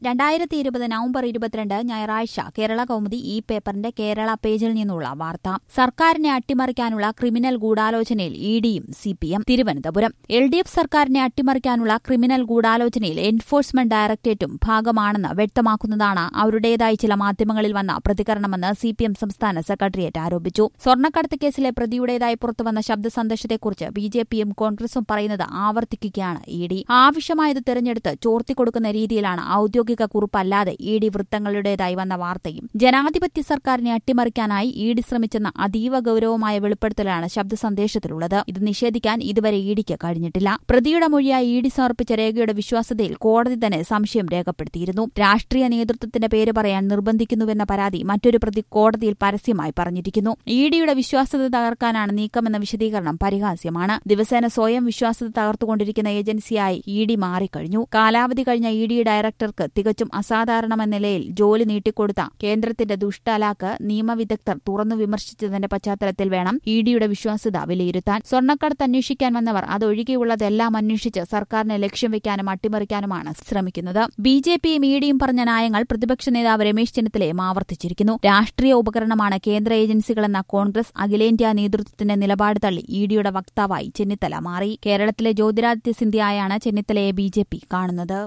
രണ്ടായിരത്തി ഇരുപത് നവംബർ ഇരുപത്തിരണ്ട് ഞായറാഴ്ച കേരള കൗമുദി ഈ പേപ്പറിന്റെ കേരള പേജിൽ നിന്നുള്ള വാർത്ത സർക്കാരിനെ അട്ടിമറിക്കാനുള്ള ക്രിമിനൽ ഗൂഢാലോചനയിൽ ഇ ഡിയും C P M Thiruvananthapuram L D F സർക്കാരിനെ അട്ടിമറിക്കാനുള്ള ക്രിമിനൽ ഗൂഢാലോചനയിൽ എൻഫോഴ്സ്മെന്റ് ഡയറക്ടറേറ്റും ഭാഗമാണെന്ന് വ്യക്തമാക്കുന്നതാണ് അവരുടേതായി ചില മാധ്യമങ്ങളിൽ വന്ന പ്രതികരണമെന്ന് സി പി എം സംസ്ഥാന സെക്രട്ടേറിയറ്റ് ആരോപിച്ചു സ്വർണ്ണക്കടത്ത് കേസിലെ പ്രതിയുടേതായി പുറത്തുവന്ന ശബ്ദ സന്ദേശത്തെക്കുറിച്ച് ബി ജെ പിയും കോൺഗ്രസും പറയുന്നത് ആവർത്തിക്കുകയാണ് ഇ ഡി ആവശ്യമായത് തിരഞ്ഞെടുത്ത് ചോർത്തിക്കൊടുക്കുന്ന രീതിയിലാണ് ഔദ്യോഗിക കുറിപ്പല്ലാതെ ഇ ഡി വൃത്തങ്ങളുടേതായി വന്ന വാർത്തയും ജനാധിപത്യ സർക്കാരിനെ അട്ടിമറിക്കാനായി ഇ ഡി ശ്രമിച്ചെന്ന അതീവ ഗൌരവമായ വെളിപ്പെടുത്തലാണ് ശബ്ദ സന്ദേശത്തിലുള്ളത് ഇത് നിഷേധിക്കാൻ ഇതുവരെ ഇ ഡിക്ക് കഴിഞ്ഞിട്ടില്ല പ്രതിയുടെ മൊഴിയായി ഇ ഡി സമർപ്പിച്ച രേഖയുടെ വിശ്വാസ്യതയിൽ കോടതി തന്നെ സംശയം രേഖപ്പെടുത്തിയിരുന്നു രാഷ്ട്രീയ നേതൃത്വത്തിന്റെ പേര് പറയാൻ നിർബന്ധിക്കുന്നുവെന്ന പരാതി മറ്റൊരു പ്രതി കോടതിയിൽ പരസ്യമായി പറഞ്ഞിരിക്കുന്നു ഇ ഡിയുടെ വിശ്വാസ്യത തകർക്കാനാണ് നീക്കമെന്ന വിശദീകരണം പരിഹാസ്യമാണ് ദിവസേന സ്വയം വിശ്വാസ്യത തകർത്തുകൊണ്ടിരിക്കുന്ന ഏജൻസിയായി ഇ ഡി മാറിക്കഴിഞ്ഞു കാലാവധി കഴിഞ്ഞ ഇ ഡി ഡയറക്ടർക്ക് തികച്ചും അസാധാരണമെന്ന നിലയിൽ ജോലി നീട്ടിക്കൊടുത്ത കേന്ദ്രത്തിന്റെ ദുഷ്ടലാക്ക് നിയമവിദഗ്ധർ തുറന്നു വിമർശിച്ചതിന്റെ പശ്ചാത്തലത്തിൽ വേണം ഇ ഡിയുടെ വിശ്വാസ്യത വിലയിരുത്താൻ സ്വർണ്ണക്കടത്ത് അന്വേഷിക്കാൻ വന്നവർ അതൊഴികെയുള്ളതെല്ലാം അന്വേഷിച്ച് സർക്കാരിനെ ലക്ഷ്യം വെക്കാനും അട്ടിമറിക്കാനുമാണ് ശ്രമിക്കുന്നത് ബി ജെ പിയും ഇ ഡിയും പറഞ്ഞ നയങ്ങൾ പ്രതിപക്ഷ നേതാവ് രമേശ് ചെന്നിത്തലയും ആവർത്തിച്ചിരിക്കുന്നു രാഷ്ട്രീയ ഉപകരണമാണ് കേന്ദ്ര ഏജൻസികളെന്ന കോൺഗ്രസ് അഖിലേന്ത്യാ നേതൃത്വത്തിന്റെ നിലപാട് തള്ളി ഇ ഡിയുടെ വക്താവായി ചെന്നിത്തല മാറി കേരളത്തിലെ ജ്യോതിരാദിത്യ സിന്ധ്യയായാണ് ചെന്നിത്തലയെ ബി ജെ പി കാണുന്നത്